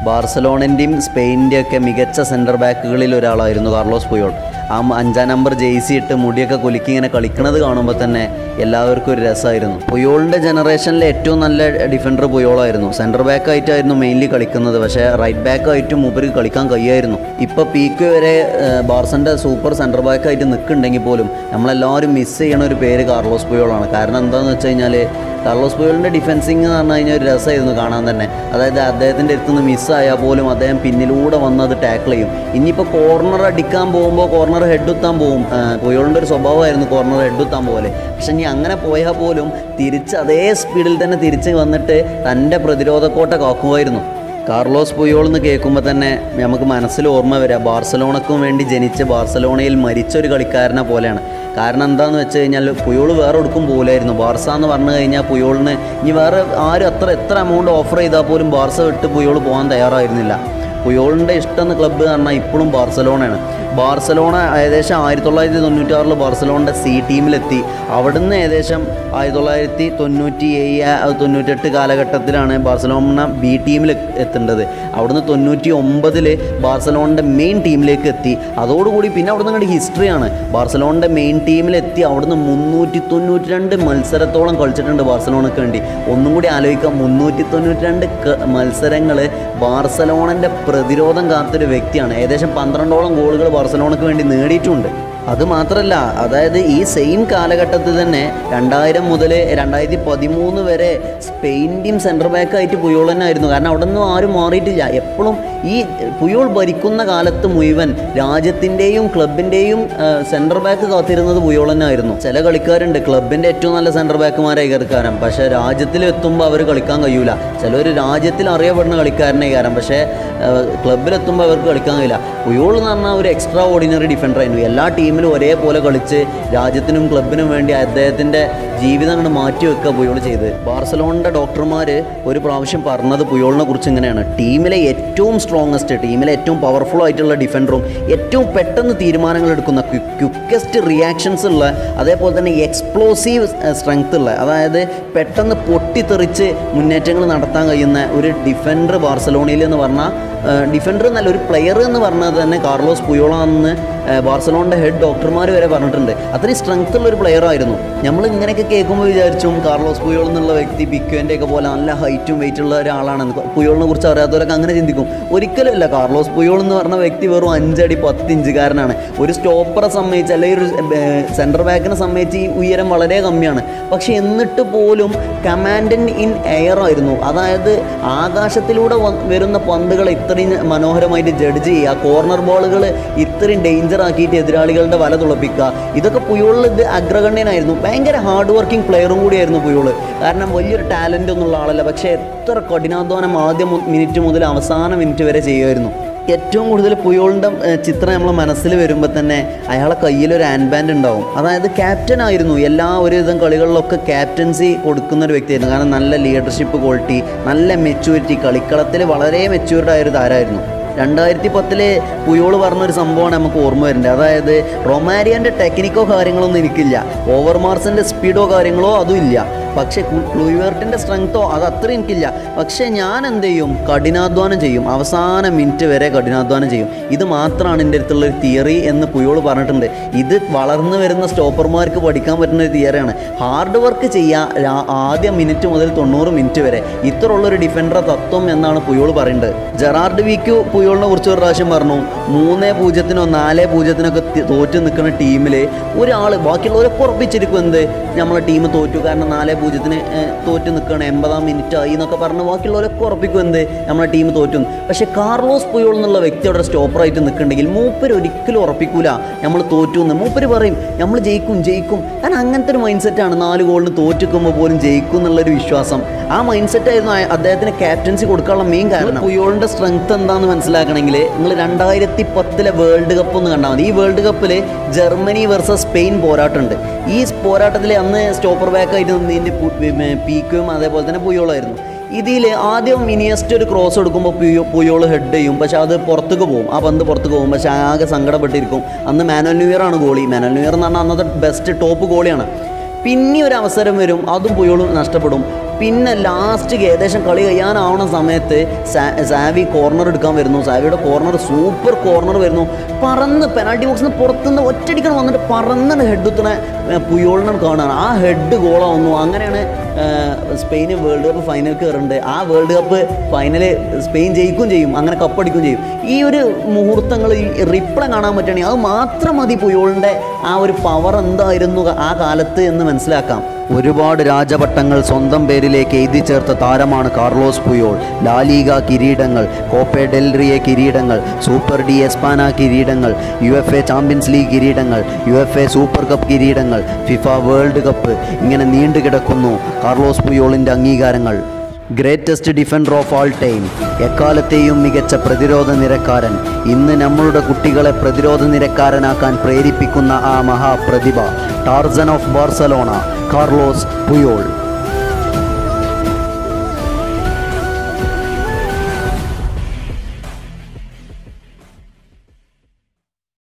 ബാർസലോണിൻ്റെയും സ്പെയിൻ്റെയും ഒക്കെ മികച്ച സെൻറ്റർ ബാക്കുകളിൽ ഒരാളായിരുന്നു കാർലോസ് പുയോൾ ആ മ- അഞ്ചാം നമ്പർ ജേഴ്സി ഇട്ട് മുടിയൊക്കെ കുലുക്കി ഇങ്ങനെ കളിക്കുന്നത് കാണുമ്പോൾ തന്നെ എല്ലാവർക്കും ഒരു രസമായിരുന്നു പുയോളിൻ്റെ ജനറേഷനിലെ ഏറ്റവും നല്ല ഡിഫൻഡർ പുയോളായിരുന്നു സെൻറ്റർ ബാക്ക് ആയിട്ടായിരുന്നു മെയിൻലി കളിക്കുന്നത് പക്ഷേ റൈറ്റ് ബാക്ക് ആയിട്ടും മൂപ്പർക്ക് കളിക്കാൻ കഴിയായിരുന്നു ഇപ്പോൾ പീക്ക് വരെ ബാർസൻ്റെ സൂപ്പർ സെൻറ്റർ ബാക്ക് ആയിട്ട് നിൽക്കുന്നുണ്ടെങ്കിൽ പോലും നമ്മളെല്ലാവരും മിസ് ചെയ്യണ ഒരു പേര് കാർലോസ് പുയോളാണ് കാരണം എന്താണെന്ന് വെച്ച് കഴിഞ്ഞാൽ കാർലോസ് പുയോളിൻ്റെ ഡിഫൻസിങ് എന്ന് പറഞ്ഞു കഴിഞ്ഞാൽ ഒരു രസമായിരുന്നു കാണാൻ തന്നെ അതായത് അദ്ദേഹത്തിൻ്റെ അടുത്ത് നിന്ന് മിസ്സായാൽ പോലും അദ്ദേഹം പിന്നിലൂടെ വന്ന് അത് ടാക്കിൾ ചെയ്യും ഇനിയിപ്പോൾ കോർണർ അടിക്കാൻ പോകുമ്പോൾ കോർണർ ഹെഡ് കുത്താൻ പോകും ആ, പുയോളിൻ്റെ ഒരു സ്വഭാവമായിരുന്നു കോർണർ ഹെഡ് കുത്താൻ പോലെ പക്ഷെ ഇനി അങ്ങനെ പോയാൽ പോലും തിരിച്ച് അതേ സ്പീഡിൽ തന്നെ തിരിച്ച് വന്നിട്ട് തൻ്റെ പ്രതിരോധ കോട്ട കാക്കുമായിരുന്നു കാർലോസ് പുയോൾ എന്ന് കേൾക്കുമ്പോൾ തന്നെ നമുക്ക് മനസ്സിൽ ഓർമ്മ വരിക ബാർസലോണക്കും വേണ്ടി ജനിച്ച് ബാർസലോണയിൽ മരിച്ച ഒരു കളിക്കാരനെ പോലെയാണ് കാരണം എന്താണെന്ന് വെച്ച് കഴിഞ്ഞാൽ പുയോൾ വേറെ എടുക്കും പോലായിരുന്നു ബാർസ എന്ന് പറഞ്ഞു കഴിഞ്ഞാൽ പുയോളിന് ഇനി വേറെ ആരും അത്ര എത്ര എമൗണ്ട് ഓഫർ ചെയ്താൽ പോലും ബാർസ വിട്ട് പുയോൾ പോകാൻ തയ്യാറായിരുന്നില്ല പുയോളിൻ്റെ ഇഷ്ടം ക്ലബ്ബ് എന്ന് പറഞ്ഞാൽ ഇപ്പോഴും ബാർസലോണയാണ് ബാർസലോണ ഏകദേശം ആയിരത്തി തൊള്ളായിരത്തി തൊണ്ണൂറ്റാറിൽ ബാർസലോണയുടെ സി ടീമിലെത്തി അവിടുന്ന് ഏകദേശം ആയിരത്തി തൊള്ളായിരത്തി തൊണ്ണൂറ്റി ഏഴ് തൊണ്ണൂറ്റെട്ട് കാലഘട്ടത്തിലാണ് ബാർസലോണ ബി ടീമിൽ എത്തേണ്ടത് അവിടുന്ന് തൊണ്ണൂറ്റി ഒമ്പതിൽ ബാർസലോണയുടെ മെയിൻ ടീമിലേക്ക് എത്തി അതോടുകൂടി പിന്നെ അവിടുന്ന് കണ്ട് ഹിസ്റ്ററിയാണ് ബാർസലോണയുടെ മെയിൻ ടീമിലെത്തി അവിടുന്ന് മുന്നൂറ്റി തൊണ്ണൂറ്റി രണ്ട് മത്സരത്തോളം കളിച്ചിട്ടുണ്ട് ബാർസലോണയ്ക്ക് വേണ്ടി ഒന്നും കൂടി ആലോചിക്കാം മുന്നൂറ്റി തൊണ്ണൂറ്റി രണ്ട് മത്സരങ്ങൾ ബാർസലോണൻ്റെ പ്രതിരോധം കാത്തൊരു വ്യക്തിയാണ് ഏകദേശം പന്ത്രണ്ടോളം ഗോളുകൾ ബാർസലോണയ്ക്ക് വേണ്ടി നേടിയിട്ടുണ്ട് അത് മാത്രമല്ല അതായത് ഈ സെയിം കാലഘട്ടത്തിൽ തന്നെ രണ്ടായിരം മുതൽ രണ്ടായിരത്തി പതിമൂന്ന് വരെ സ്പെയിൻ്റെയും സെൻറ്റർ ബാക്കായിട്ട് പുയോൾ തന്നെ ആയിരുന്നു കാരണം അവിടെ നിന്നും ആരും മാറിയിട്ടില്ല എപ്പോഴും ഈ പുയോൾ ഭരിക്കുന്ന കാലത്ത് മുഴുവൻ രാജ്യത്തിൻ്റെയും ക്ലബിൻ്റെയും സെൻറ്റർ ബാക്ക് കാത്തിരുന്നത് പുയോൾ തന്നെ ആയിരുന്നു ചില കളിക്കാരുണ്ട് ക്ലബിൻ്റെ ഏറ്റവും നല്ല സെൻറ്റർ ബാക്കുമാരായി കയറിക്കാരം പക്ഷേ രാജ്യത്തിൽ എത്തുമ്പോൾ അവർ കളിക്കാൻ കഴിയൂല ചിലർ രാജ്യത്തിൽ അറിയപ്പെടുന്ന കളിക്കാരനെ കയറാം പക്ഷേ ക്ലബിലെത്തുമ്പോൾ അവർക്ക് കളിക്കാൻ കഴിയില്ല പുയോൾ എന്ന് പറഞ്ഞാൽ ഒരു എക്സ്ട്രാ ഓർഡിനറി ഡിഫൻഡർ ആയിരുന്നു എല്ലാ ടീമിലും ഒരേപോലെ കളിച്ച് രാജ്യത്തിനും ക്ലബിനും വേണ്ടി അദ്ദേഹത്തിൻ്റെ ജീവിതം അങ്ങോട്ട് മാറ്റി വെക്കുക പുയോൾ ചെയ്ത് ബാർസലോണിൻ്റെ ഡോക്ടർമാർ ഒരു പ്രാവശ്യം പറഞ്ഞത് പുയോളിനെ കുറിച്ച് ഇങ്ങനെയാണ് ടീമിലെ ഏറ്റവും സ്ട്രോങ്ങസ്റ്റ് ടീമിലെ ഏറ്റവും പവർഫുൾ ആയിട്ടുള്ള ഡിഫൻഡറും ഏറ്റവും പെട്ടെന്ന് തീരുമാനങ്ങൾ എടുക്കുന്ന ക്വിക്കസ്റ്റ് റിയാക്ഷൻസ് ഉള്ള അതേപോലെ തന്നെ എക്സ്പ്ലോസീവ് സ്ട്രെങ്ത് ഉള്ള അതായത് പെട്ടെന്ന് പൊട്ടിത്തെറിച്ച് മുന്നേറ്റങ്ങൾ നടത്താൻ കഴിയുന്ന ഒരു ഡിഫൻഡർ ബാർസലോണയിൽ എന്ന് പറഞ്ഞാൽ ഡിഫൻഡർ എന്നല്ല ഒരു പ്ലെയർ എന്ന് പറഞ്ഞത് തന്നെ കാർലോസ് പുയോളാണെന്ന് ബാർസലോണിൻ്റെ ഹെഡ് ഡോക്ടർമാർ വരെ പറഞ്ഞിട്ടുണ്ട് അത്രയും സ്ട്രെങ്ത് ഉള്ള ഒരു പ്ലെയർ ആയിരുന്നു നമ്മൾ ഇങ്ങനെയൊക്കെ കേൾക്കുമ്പോൾ വിചാരിച്ചും കാർലോസ് പുയോൾ എന്നുള്ള വ്യക്തി പിക്കുവിൻ്റെ ഒക്കെ പോലെ നല്ല ഹൈറ്റും വെയിറ്റ് ഉള്ള ഒരാളാണെന്ന് പുയോളിനെ കുറിച്ച് അറിയാത്തവരൊക്കെ അങ്ങനെ ചിന്തിക്കും ഒരിക്കലുമല്ല കാർലോസ് പുയോൾ എന്ന് പറഞ്ഞ വ്യക്തി വെറും അഞ്ചടി പത്ത് ഇഞ്ചുകാരനാണ് ഒരു സ്റ്റോപ്പറെ സംബന്ധിച്ച് അല്ലെങ്കിൽ ഒരു സെൻറ്റർ ബാക്കിനെ സംബന്ധിച്ച് ഈ ഉയരം വളരെ കമ്മിയാണ് പക്ഷേ എന്നിട്ട് പോലും കമാൻഡൻ ഇൻ എയർ ആയിരുന്നു അതായത് ആകാശത്തിലൂടെ വ- വരുന്ന പന്തുകൾ ഇത്രയും മനോഹരമായിട്ട് ജഡ്ജ് ചെയ്യുക കോർണർ ബോളുകൾ ഇത്രയും ഡേഞ്ചർ ആക്കിയിട്ട് എതിരാളികളുടെ വല തുളപ്പിക്കുക ഇതൊക്കെ പുയോളിൽ ഇത് അഗ്രഗണ്യനായിരുന്നു ഭയങ്കര ഹാർഡ് വർക്കിംഗ് പ്ലെയറും കൂടിയായിരുന്നു പുയോള് കാരണം വലിയൊരു ടാലൻ്റ് ഒന്നുള്ള ആളല്ല പക്ഷേ എത്ര കഠിനാധ്വാനം ആദ്യ മു- മിനിറ്റ് മുതൽ അവസാന മിനിറ്റ് വരെ ചെയ്യുമായിരുന്നു ഏറ്റവും കൂടുതൽ പുയോളിൻ്റെ ഏഹ്, ചിത്രം നമ്മളെ മനസ്സിൽ വരുമ്പോൾ തന്നെ അയാളെ കയ്യിലൊരു ഹാൻഡ് ബാൻഡ് ഉണ്ടാവും അതായത് ക്യാപ്റ്റൻ ആയിരുന്നു എല്ലാ ഒരുവിധം കളികളിലൊക്കെ ക്യാപ്റ്റൻസി കൊടുക്കുന്ന ഒരു വ്യക്തിയായിരുന്നു കാരണം നല്ല ലീഡർഷിപ്പ് ക്വാളിറ്റി നല്ല മെച്യൂരിറ്റി കളിക്കളത്തിൽ വളരെ മെച്യൂർഡ് ആയൊരു താരമായിരുന്നു രണ്ടായിരത്തി പത്തില് പുയോള് പറഞ്ഞൊരു സംഭവമാണ് നമുക്ക് ഓർമ്മ വരുന്നത് അതായത് റൊമാരിയൻ്റെ ടെക്നിക്കോ കാര്യങ്ങളൊന്നും എനിക്കില്ല ഓവർ മാർസിൻ്റെ സ്പീഡോ കാര്യങ്ങളോ അതും ഇല്ല പക്ഷേ ക്ലൂവേർട്ടിൻ്റെ സ്ട്രെങ്തോ അത് അത്ര എനിക്കില്ല പക്ഷേ ഞാൻ എന്ത് ചെയ്യും കഠിനാധ്വാനം ചെയ്യും അവസാന മിനിറ്റ് വരെ കഠിനാധ്വാനം ചെയ്യും ഇത് മാത്രമാണ് എൻ്റെ അടുത്തുള്ള ഒരു തിയറി എന്ന് പുയോള് പറഞ്ഞിട്ടുണ്ട് ഇത് വളർന്നു വരുന്ന സ്റ്റോപ്പർമാർക്ക് പഠിക്കാൻ പറ്റുന്ന ഒരു തിയറിയാണ് ഹാർഡ് വർക്ക് ചെയ്യുക രാ- ആദ്യ മിനിറ്റ് മുതൽ തൊണ്ണൂറ് മിനിറ്റ് വരെ ഇത്ര ഉള്ളൊരു ഡിഫൻഡറെ തത്വം എന്നാണ് പുയോള് പറയുന്നത് ജെറാർഡ് വിക്കു പുയോളിനെ കുറിച്ച് ഒരു പ്രാവശ്യം പറഞ്ഞു മൂന്ന് പൂജ്യത്തിനോ നാല് പൂജ്യത്തിനൊക്കെ തി- തോറ്റ് നിൽക്കുന്ന ടീമിൽ ഒരാൾ ബാക്കിയുള്ളവരൊക്കെ ഉറപ്പിച്ചിരിക്കും എന്ത് നമ്മളെ ടീം തോറ്റു കാരണം നാല് പൂജ്യത്തിന് ഏഹ്, തോറ്റ് നിൽക്കണം എൺപതാം മിനിറ്റ് ആയി എന്നൊക്കെ പറഞ്ഞ് ബാക്കിയുള്ളവരൊക്കെ ഉറപ്പിക്കും എന്ത് നമ്മളെ ടീം തോറ്റു എന്ന്. പക്ഷേ കാർലോസ് പുയോൾ എന്നുള്ള വ്യക്തി അവിടെ സ്റ്റോപ്പറായിട്ട് നിൽക്കുന്നുണ്ടെങ്കിൽ മൂപ്പര് ഒരിക്കലും ഉറപ്പിക്കൂല നമ്മൾ തോറ്റു എന്ന് മൂപ്പര് പറയും നമ്മൾ ജയിക്കും ജയിക്കും കാരണം അങ്ങനത്തെ ഒരു മൈൻഡ് സെറ്റാണ് നാല് ഗോളിന് തോറ്റിക്കുമ്പോൾ പോലും ജയിക്കും എന്നുള്ളൊരു വിശ്വാസം ആ മൈൻഡ് സെറ്റായിരുന്നു ആ- അദ്ദേഹത്തിന് ക്യാപ്റ്റൻസി കൊടുക്കാനുള്ള മെയിൻ കാരണം പുയോളിൻ്റെ സ്ട്രെങ്ത് എന്താണെന്ന് മനസ്സിലാക്കണമെങ്കിൽ നിങ്ങൾ രണ്ടായിരത്തി പത്തിലെ വേൾഡ് കപ്പ് ഒന്ന് കണ്ടാൽ മതി ഈ വേൾഡ് കപ്പിൽ ജർമ്മനി വേഴ്സസ് സ്പെയിൻ പോരാട്ടമുണ്ട് ഈ പോരാട്ടത്തിൽ അന്ന് സ്റ്റോപ്പർ ബാക്കായിട്ട് നിന്നതിൻ്റെ പീക്കും അതേപോലെ തന്നെ പുയോളായിരുന്നു ഇതിൽ ആദ്യം മിനിയസ്റ്റ് ഒരു ക്രോസ് എടുക്കുമ്പോൾ പുയോ പുയോള് ഹെഡ് ചെയ്യും പക്ഷെ അത് പുറത്തേക്ക് പോകും ആ പന്ത് പുറത്തേക്ക് പോകും പക്ഷെ ആകെ സങ്കടപ്പെട്ടിരിക്കും അന്ന് മാനുവൽ ന്യൂ ഇയർ ആണ് ഗോളി മാനുവൽ ന്യൂ ഇയർ എന്ന് പറഞ്ഞാൽ അന്നത്തെ ബെസ്റ്റ് ടോപ്പ് ഗോളിയാണ് പിന്നെ ഒരു അവസരം വരും അതും പുയോളും നഷ്ടപ്പെടും പിന്നെ ലാസ്റ്റ് ഏകദേശം കളി കഴിയാനാവണ സമയത്ത് സാ- സാവി കോർണർ എടുക്കാൻ വരുന്നു സാവിയുടെ കോർണർ സൂപ്പർ കോർണർ വരുന്നു പറന്ന് പെനാൾട്ടി ബോക്സിൽ നിന്ന് പുറത്തുനിന്ന് ഒറ്റടിക്കണം വന്നിട്ട് പറന്നിട്ട് ഹെഡ് കുത്തണ പുയോളിനാണ് കാണുകയാണ് ആ ഹെഡ് ഗോളാവുന്നു അങ്ങനെയാണ് ആ, സ്പെയിന് വേൾഡ് കപ്പ് ഫൈനൽ കയറുന്നുണ്ട് ആ വേൾഡ് കപ്പ് ഫൈനൽ സ്പെയിൻ ജയിക്കും ചെയ്യും അങ്ങനെ കപ്പടിക്കും ചെയ്യും ഈ ഒരു മുഹൂർത്തങ്ങൾ ഈ റിപ്ലൈ കാണാൻ പറ്റുകയാണെങ്കിൽ അത് മാത്രം മതി പുയോളിൻ്റെ ആ ഒരു പവർ എന്തായിരുന്നു ആ കാലത്ത് എന്ന് മനസ്സിലാക്കാം ഒരുപാട് രാജപട്ടങ്ങൾ സ്വന്തം പേരിലേക്ക് എഴുതി ചേർത്ത താരമാണ് കാർലോസ് പുയോൾ ലാലീഗ കിരീടങ്ങൾ കോപ്പെ ഡെൽറിയെ കിരീടങ്ങൾ സൂപ്പർ ഡി എസ്പാന കിരീടങ്ങൾ U F A Champions League കിരീടങ്ങൾ U F A super cup കിരീടങ്ങൾ ഫിഫ വേൾഡ് കപ്പ് ഇങ്ങനെ നീണ്ടു കിടക്കുന്നു കാർലോസ് പുയോളിൻ്റെ അംഗീകാരങ്ങൾ greatest defender of all time എക്കാലത്തെയും മികച്ച പ്രതിരോധ നിരക്കാരൻ ഇന്ന് നമ്മളുടെ കുട്ടികളെ പ്രതിരോധ നിരക്കാരനാക്കാൻ പ്രേരിപ്പിക്കുന്ന ആ മഹാപ്രതിഭ Tarzan of Barcelona Carlos Puyol